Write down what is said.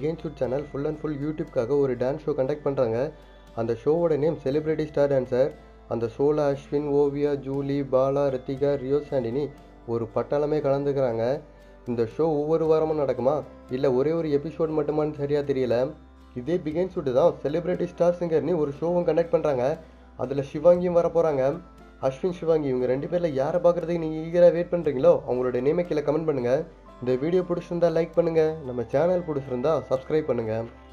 பிகைன் shoot channel full and full யூடியூப்காக ஒரு dance show conduct பண்ணுறாங்க அந்த ஷோவோட நேம் செலிப்ரிட்டி ஸ்டார் டான்சர் அந்த ஷோவில் அஸ்வின் ஓவியா ஜூலி பாலா ரித்திகா ரியோ சாண்டினி ஒரு பட்டாளமே கலந்துக்கிறாங்க இந்த ஷோ ஒவ்வொரு வாரமும் நடக்குமா இல்லை ஒரே ஒரு எபிசோட் மட்டுமான்னு சரியாக தெரியல இதே பிகைன் ஷூட்டு தான் செலிப்ரிட்டி ஸ்டார் சிங்கர்னு ஒரு ஷோவும் கண்டக்ட் பண்ணுறாங்க அதில் சிவாங்கியும் வர போகிறாங்க அஸ்வின் சிவாங்கி இவங்க ரெண்டு பேரில் யாரை பார்க்குறதுக்கு நீங்கள் ஈகராக வெயிட் பண்ணுறீங்களோ அவங்களோட நேமை கீழே கமெண்ட் பண்ணுங்கள் இந்த வீடியோ பிடிச்சிருந்தா லைக் பண்ணுங்கள் நம்ம சேனல் பிடிச்சிருந்தா சப்ஸ்கிரைப் பண்ணுங்கள்